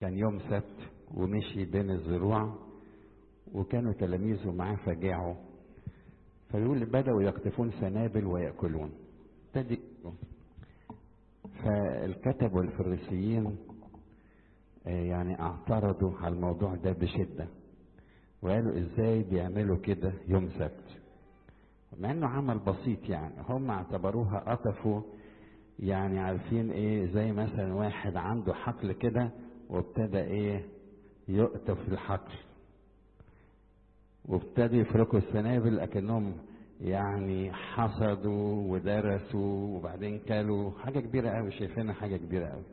كان يوم سبت ومشي بين الزروع وكانوا تلاميذه معاه فجاعوا فيقول بدأوا يقطفون سنابل ويأكلون ابتدي فالكتب والفريسيين يعني اعترضوا على الموضوع ده بشدة وقالوا ازاي بيعملوا كده يوم سبت مع انه عمل بسيط يعني هم اعتبروها قطفوا يعني عارفين ايه زي مثلا واحد عنده حقل كده وابتدى ايه يقطف الحقل وابتدوا يفركوا السنابل اكنهم يعني حصدوا ودرسوا وبعدين كلوا حاجه كبيره قوي شايفينها حاجه كبيره قوي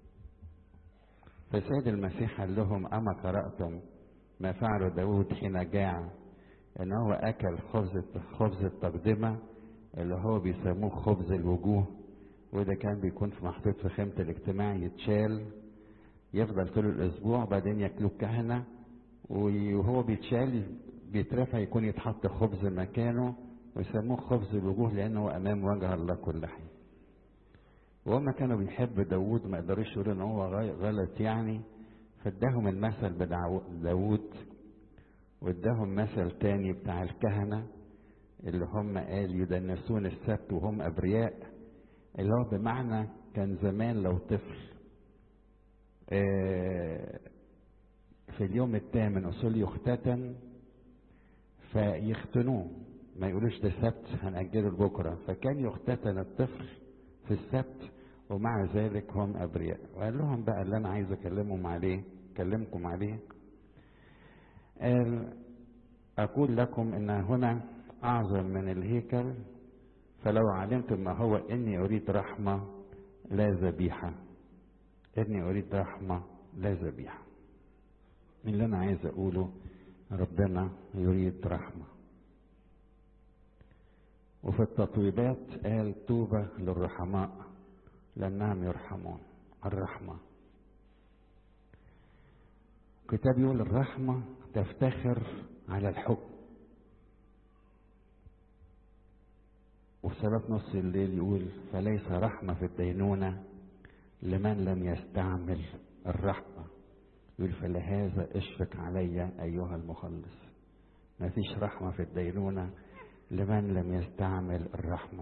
فسيد المسيح قال لهم اما قراتم ما فعل داود حين جاع ان هو اكل خبز خبز التقدمه اللي هو بيسموه خبز الوجوه وده كان بيكون في محطوط في خيمه الاجتماع يتشال يفضل طول الاسبوع بعدين ياكلوه الكهنه وهو بيتشال بيترفع يكون يتحط خبز مكانه ويسموه خبز الوجوه لانه امام وجه الله كل حين وهم كانوا بيحب داوود ما يقدروش يقولوا ان هو غلط يعني فاداهم المثل بتاع داوود واداهم مثل تاني بتاع الكهنة اللي هم قال يدنسون السبت وهم أبرياء اللي هو بمعنى كان زمان لو طفل في اليوم الثامن أصول يختتن فيختنوه ما يقولوش ده سبت هنأجله لبكرة فكان يختتن الطفل في السبت ومع ذلك هم أبرياء وقال لهم بقى اللي أنا عايز أكلمهم عليه أكلمكم عليه قال أقول لكم إن هنا أعظم من الهيكل فلو علمتم ما هو إني أريد رحمة لا ذبيحة إني أريد رحمة لا ذبيحة من اللي أنا عايز أقوله ربنا يريد رحمة وفي التطويبات قال توبة للرحماء لأنهم يرحمون الرحمة الكتاب يقول الرحمة تفتخر على الحكم وفي صلاة نص الليل يقول فليس رحمة في الدينونة لمن لم يستعمل الرحمة يقول فلهذا اشفق علي أيها المخلص ما فيش رحمة في الدينونة لمن لم يستعمل الرحمة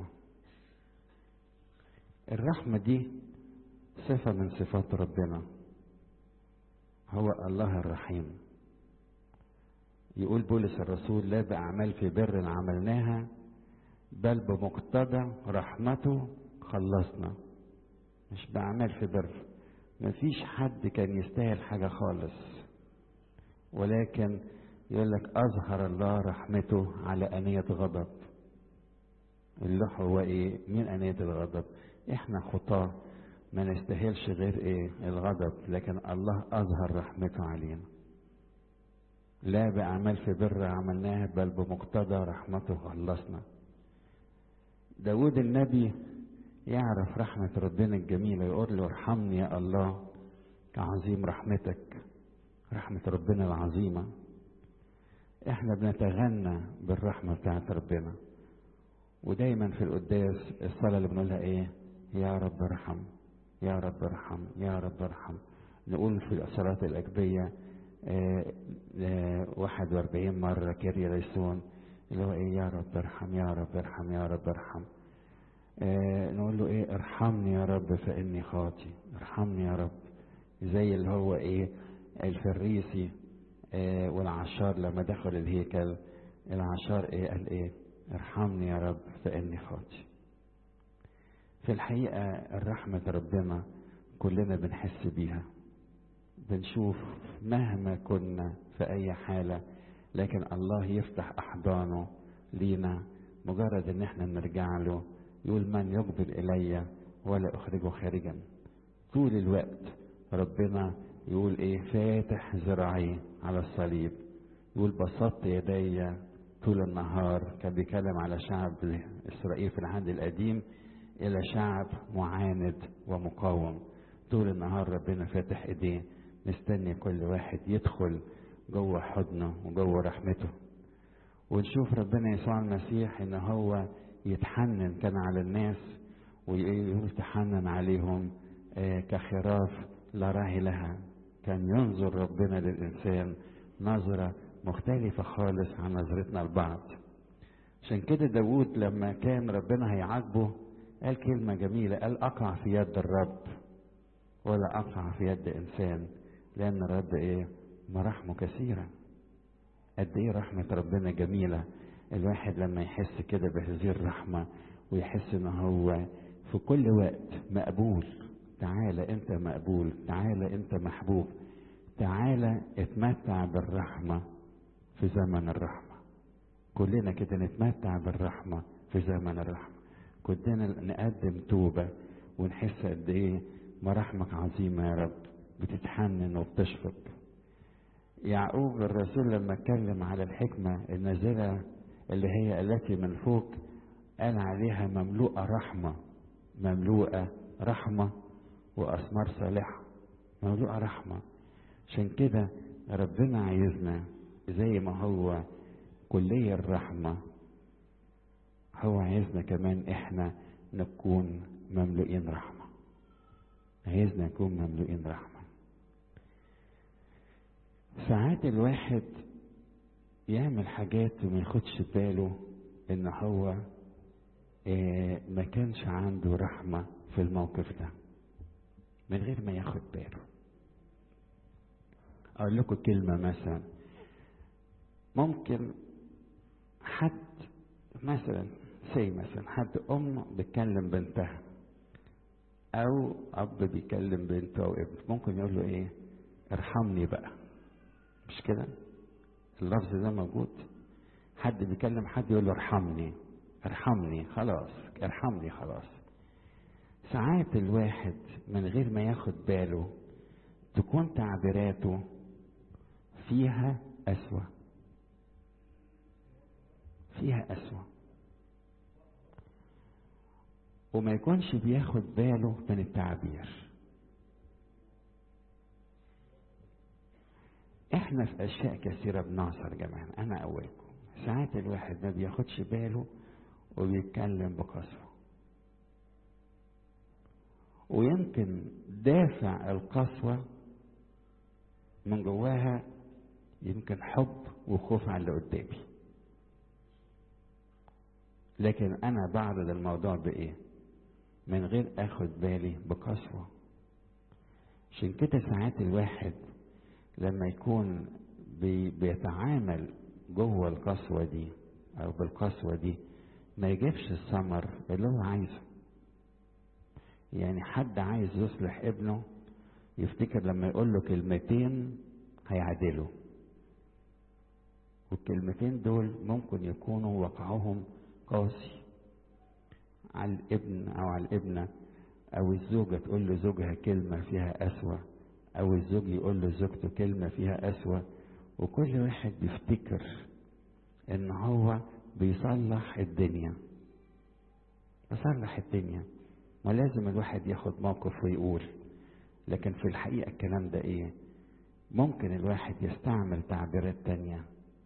الرحمة دي صفة من صفات ربنا هو الله الرحيم يقول بولس الرسول لا بأعمال في بر عملناها بل بمقتضى رحمته خلصنا مش بأعمال في بر مفيش حد كان يستاهل حاجة خالص ولكن يقول لك أظهر الله رحمته على أنية غضب اللي هو إيه مين أنية الغضب إحنا خطاة ما نستاهلش غير إيه الغضب لكن الله أظهر رحمته علينا لا بأعمال في بر عملناها بل بمقتضى رحمته خلصنا داود النبي يعرف رحمة ربنا الجميلة يقول له ارحمني يا الله كعظيم رحمتك رحمة ربنا العظيمة احنا بنتغنى بالرحمة بتاعت ربنا ودايما في القداس الصلاة اللي بنقولها ايه يا رب ارحم يا رب ارحم يا رب ارحم نقول في الصلاة الأجبية اه اه 41 مرة كيريا ليسون اللي هو ايه يا رب ارحم يا رب ارحم يا رب ارحم اه نقول له ايه ارحمني يا رب فاني خاطي ارحمني يا رب زي اللي هو ايه الفريسي اه والعشار لما دخل الهيكل العشار ايه قال ايه ارحمني يا رب فاني خاطي في الحقيقة الرحمة ربنا كلنا بنحس بيها بنشوف مهما كنا في أي حالة لكن الله يفتح أحضانه لينا مجرد إن احنا نرجع له يقول من يقبل إلي ولا أخرجه خارجا طول الوقت ربنا يقول إيه فاتح ذراعي على الصليب يقول بسطت يدي طول النهار كان بيتكلم على شعب إسرائيل في العهد القديم إلى شعب معاند ومقاوم طول النهار ربنا فاتح إيديه مستني كل واحد يدخل جوه حضنه وجوه رحمته ونشوف ربنا يسوع المسيح ان هو يتحنن كان على الناس ويقول تحنن عليهم كخراف لا راعي لها كان ينظر ربنا للإنسان نظرة مختلفة خالص عن نظرتنا لبعض عشان كده داود لما كان ربنا هيعاقبه قال كلمة جميلة قال أقع في يد الرب ولا أقع في يد إنسان لأن الرب إيه مراحمه كثيرة قد إيه رحمة ربنا جميلة الواحد لما يحس كده بهذه الرحمة ويحس إن هو في كل وقت مقبول تعالى أنت مقبول تعالى أنت محبوب تعالى اتمتع بالرحمة في زمن الرحمة كلنا كده نتمتع بالرحمة في زمن الرحمة كلنا نقدم توبة ونحس قد ايه مراحمك عظيمة يا رب بتتحنن وبتشفق يعقوب الرسول لما اتكلم على الحكمة النازلة اللي هي التي من فوق قال عليها مملوءة رحمة مملوءة رحمة وأثمار صالحة مملوءة رحمة عشان كده ربنا عايزنا زي ما هو كلية الرحمة هو عايزنا كمان احنا نكون مملوئين رحمة عايزنا نكون مملوئين رحمة ساعات الواحد يعمل حاجات وما ياخدش باله ان هو اه ما كانش عنده رحمة في الموقف ده من غير ما ياخد باله اقول لكم كلمة مثلا ممكن حد مثلا سي مثلا حد ام بتكلم بنتها او اب بيكلم بنته او ابنه ممكن يقول له ايه ارحمني بقى مش كده اللفظ ده موجود حد بيكلم حد يقول له ارحمني ارحمني خلاص ارحمني خلاص ساعات الواحد من غير ما ياخد باله تكون تعبيراته فيها أسوأ فيها أسوأ وما يكونش بياخد باله من التعبير احنا في اشياء كثيره بنعصر جماعه انا اولكم ساعات الواحد ما بياخدش باله وبيتكلم بقسوه ويمكن دافع القسوه من جواها يمكن حب وخوف على اللي قدامي لكن انا بعرض الموضوع بايه من غير اخد بالي بقسوه عشان كده ساعات الواحد لما يكون بي بيتعامل جوه القسوه دي او بالقسوه دي ما يجيبش الثمر اللي هو عايزه يعني حد عايز يصلح ابنه يفتكر لما يقول له كلمتين هيعدله والكلمتين دول ممكن يكونوا وقعهم قاسي على الابن او على الابنه او الزوجه تقول له زوجها كلمه فيها اسوأ او الزوج يقول له زوجته كلمه فيها اسوأ وكل واحد بيفتكر ان هو بيصلح الدنيا يصلح الدنيا ما لازم الواحد ياخد موقف ويقول لكن في الحقيقه الكلام ده ايه ممكن الواحد يستعمل تعبيرات تانية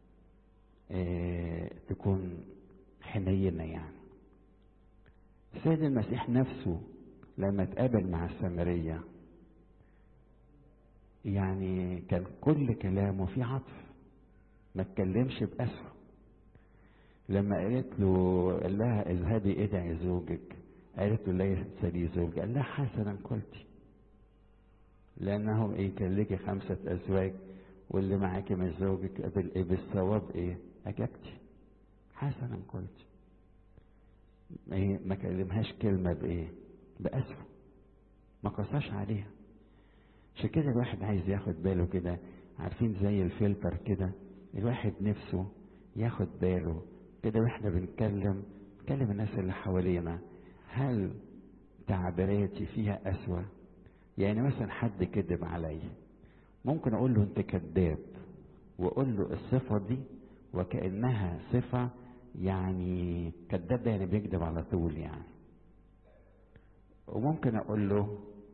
إيه تكون حنينة يعني السيد المسيح نفسه لما اتقابل مع السامرية يعني كان كل كلامه فيه عطف ما اتكلمش بأسوأ لما قالت له قال لها اذهبي ادعي زوجك قالت له ليس لي زوج قال لها حسنا قلتي لانهم ايه كان لك خمسة ازواج واللي معاكي من زوجك بالايه بالثواب ايه اجبتي حسنا قلتي ايه ما كلمهاش كلمة بايه بأسوأ ما قصاش عليها عشان كده الواحد عايز ياخد باله كده عارفين زي الفلتر كده الواحد نفسه ياخد باله كده واحنا بنتكلم نكلم الناس اللي حوالينا هل تعبيراتي فيها أسوأ يعني مثلا حد كذب عليا ممكن اقول له انت كذاب واقول له الصفه دي وكانها صفه يعني كذاب ده يعني بيكذب على طول يعني وممكن اقول له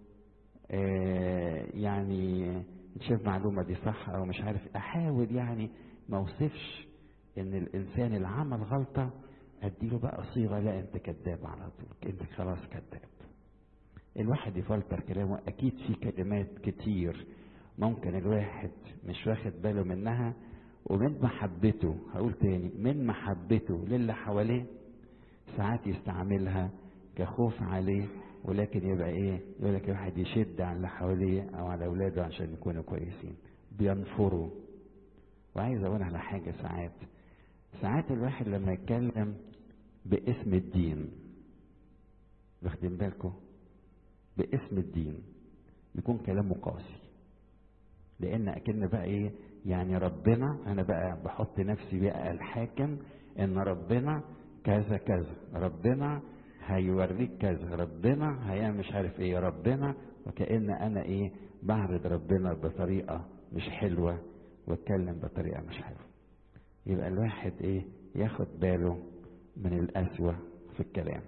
آه يعني انت شايف المعلومه دي صح او مش عارف احاول يعني ما اوصفش ان الانسان اللي عمل غلطه اديله بقى صيغه لا انت كذاب على طول انت خلاص كذاب الواحد يفلتر كلامه اكيد في كلمات كتير ممكن الواحد مش واخد باله منها ومن محبته هقول تاني من محبته للي حواليه ساعات يستعملها كخوف عليه ولكن يبقى ايه يقول لك الواحد يشد على اللي حواليه او على اولاده عشان يكونوا كويسين بينفروا وعايز اقول على حاجه ساعات ساعات الواحد لما يتكلم باسم الدين واخدين بالكم باسم الدين يكون كلامه قاسي لان اكن بقى ايه يعني ربنا انا بقى بحط نفسي بقى الحاكم ان ربنا كذا كذا ربنا هيوريك كذا ربنا هيعمل مش عارف ايه ربنا وكأن انا ايه بعرض ربنا بطريقة مش حلوة واتكلم بطريقة مش حلوة يبقى الواحد ايه ياخد باله من القسوة في الكلام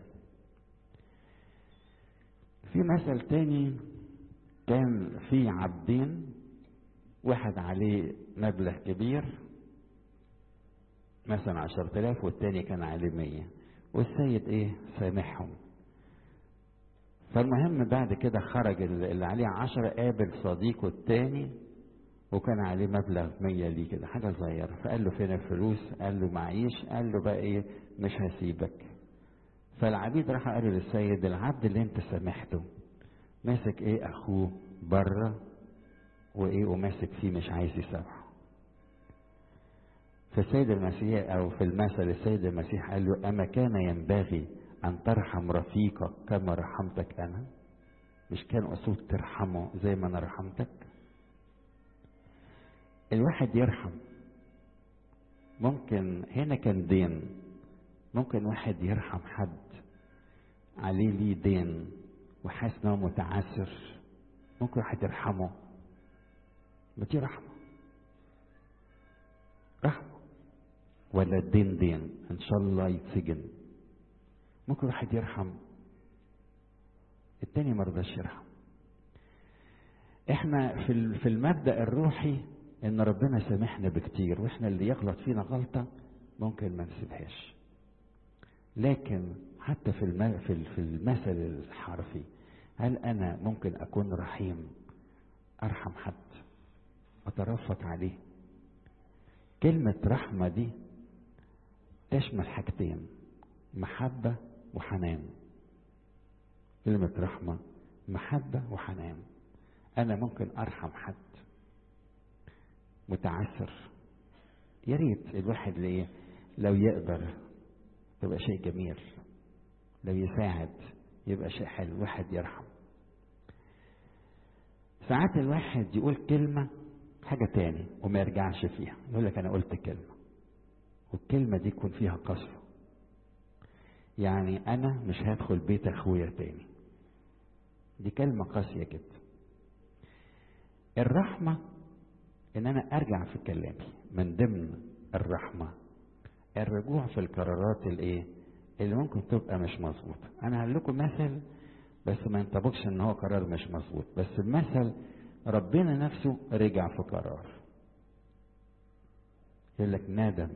في مثل تاني كان في عبدين واحد عليه مبلغ كبير مثلا عشرة آلاف والتاني كان عليه مية والسيد ايه سامحهم فالمهم بعد كده خرج اللي عليه عشرة قابل صديقه التاني وكان عليه مبلغ مية ليه كده حاجة صغيرة فقال له فين الفلوس قال له معيش قال له بقى ايه مش هسيبك فالعبيد راح قالوا للسيد العبد اللي انت سامحته ماسك ايه اخوه بره وايه وماسك فيه مش عايز يسامحه فالسيد المسيح او في المثل السيد المسيح قال له اما كان ينبغي ان ترحم رفيقك كما رحمتك انا مش كان اصول ترحمه زي ما انا رحمتك الواحد يرحم ممكن هنا كان دين ممكن واحد يرحم حد عليه ليه دين وحاسس انه متعسر ممكن واحد يرحمه ما دي رحمه رحمه ولا الدين دين ان شاء الله يتسجن ممكن واحد يرحم التاني ما رضاش يرحم احنا في في المبدا الروحي ان ربنا سامحنا بكتير واحنا اللي يغلط فينا غلطه ممكن ما نسيبهاش لكن حتى في الم... في في المثل الحرفي هل انا ممكن اكون رحيم ارحم حد اترفق عليه كلمة رحمة دي تشمل حاجتين محبة وحنان كلمة رحمة محبة وحنان أنا ممكن أرحم حد متعسر يا ريت الواحد ليه لو يقدر تبقى شيء جميل لو يساعد يبقى شيء حلو واحد يرحم ساعات الواحد يقول كلمة حاجة تاني وما يرجعش فيها يقول لك أنا قلت كلمة والكلمة دي يكون فيها قسوة يعني أنا مش هدخل بيت أخويا تاني دي كلمة قاسية جدا الرحمة إن أنا أرجع في كلامي من ضمن الرحمة الرجوع في القرارات الإيه اللي ممكن تبقى مش مظبوطة أنا هقول لكم مثل بس ما ينطبقش إن هو قرار مش مظبوط بس المثل ربنا نفسه رجع في قرار يقول لك ندم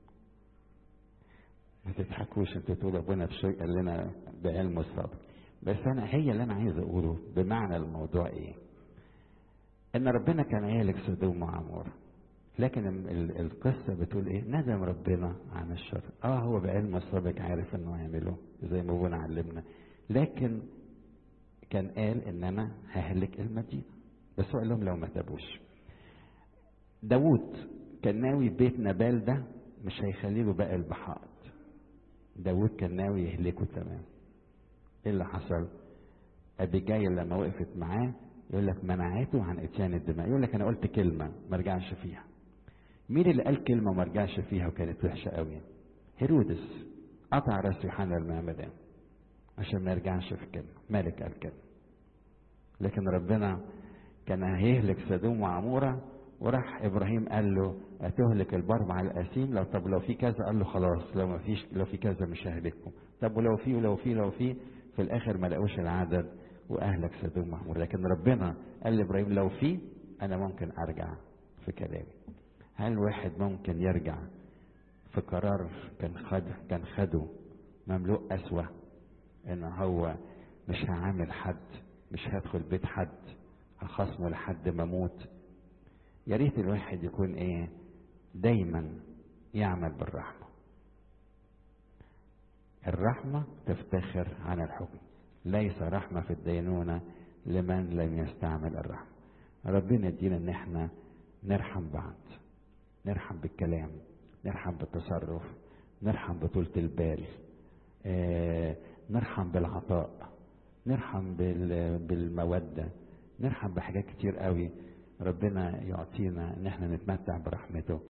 ما تضحكوش انتوا تقولوا ابونا بشوي قال لنا بعلم الصبر بس انا هي اللي انا عايز اقوله بمعنى الموضوع ايه ان ربنا كان يهلك سدوم وعمورة لكن ال- القصة بتقول ايه ندم ربنا عن الشر اه هو بعلم السابق عارف انه يعمله زي ما ابونا علمنا لكن كان قال ان انا ههلك المدينة بس هو قال لهم لو ما تابوش داوود كان ناوي بيت نبال ده مش هيخلي له باقي البحائط داوود كان ناوي يهلكه تمام ايه اللي حصل ابيجايل لما وقفت معاه يقول لك منعته عن اتيان الدماء يقول لك انا قلت كلمه ما رجعش فيها مين اللي قال كلمه وما رجعش فيها وكانت وحشه قوي هيرودس قطع راس يوحنا المعمدان عشان ما يرجعش في كلمه مالك قال كلمه لكن ربنا كان هيهلك سدوم وعموره وراح ابراهيم قال له هتهلك البر مع الاسيم لو طب لو في كذا قال له خلاص لو ما فيش لو في كذا مش ههلككم طب ولو في ولو في لو في في الاخر ما لقوش العدد واهلك سدوم وعموره لكن ربنا قال لابراهيم لو في انا ممكن ارجع في كلامي هل واحد ممكن يرجع في قرار كان خد كان خده مملوء قسوه ان هو مش هعامل حد مش هدخل بيت حد هخصمه لحد ما اموت يا ريت الواحد يكون ايه دايما يعمل بالرحمه الرحمه تفتخر عن الحكم ليس رحمه في الدينونه لمن لم يستعمل الرحمه ربنا يدينا ان احنا نرحم بعض نرحم بالكلام نرحم بالتصرف نرحم بطولة البال آه نرحم بالعطاء نرحم بالمودة نرحم بحاجات كتير قوي ربنا يعطينا ان احنا نتمتع برحمته